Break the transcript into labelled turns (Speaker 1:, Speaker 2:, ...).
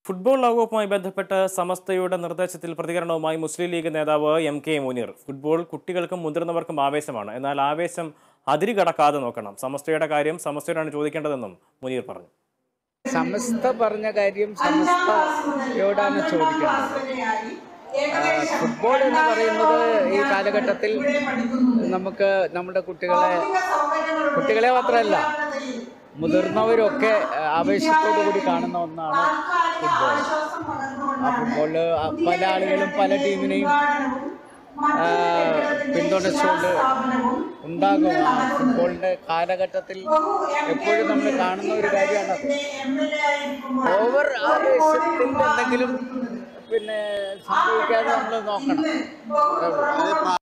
Speaker 1: football ലോകകപ്പുമായി ബന്ധപ്പെട്ട് സമസ്തയുടെ നിർദ്ദേശത്തിൽ പ്രതികരണവുമായി മുസ്ലിം ലീഗ് നേതാവ് എം കെ മുനീർ ഫുട്ബോൾ കുട്ടികൾക്കും മുതിർന്നവർക്കും ആവേശമാണ് എന്നാൽ ആവേശം അതിരി കടക്കാതെ നോക്കണം സമസ്തയുടെ കാര്യം സമസ്തയോടാണ് ചോദിക്കേണ്ടതെന്നും മുനീർ പറഞ്ഞു
Speaker 2: സമസ്ത പറഞ്ഞ കാര്യം സമസ്തയോടാണ് ചോദിക്കേണ്ടത് ആ, ഫുട്ബോൾ എന്ന് പറയുന്നത് ഈ കാലഘട്ടത്തിൽ നമുക്ക് നമ്മുടെ കുട്ടികളെ കുട്ടികളെ മാത്രമല്ല മുതിർന്നവരൊക്കെ ആവേശത്തോടു കൂടി കാണുന്ന ഒന്നാണ് ഫുട്ബോൾ ആ ഫുട്ബോളിൽ പല ആളുകളും പല ടീമിനെയും ആ, പിന്തുണച്ചുകൊണ്ട് ഉണ്ടാകും ആ ഫുട്ബോളിന്റെ കാലഘട്ടത്തിൽ എപ്പോഴും നമ്മൾ കാണുന്ന ഒരു കാര്യമാണത് ഓവർ ആവേശത്തിൽ എന്തെങ്കിലും പിന്നെ സംഭവിക്കാതെ നമ്മൾ നോക്കണം
Speaker 3: അത്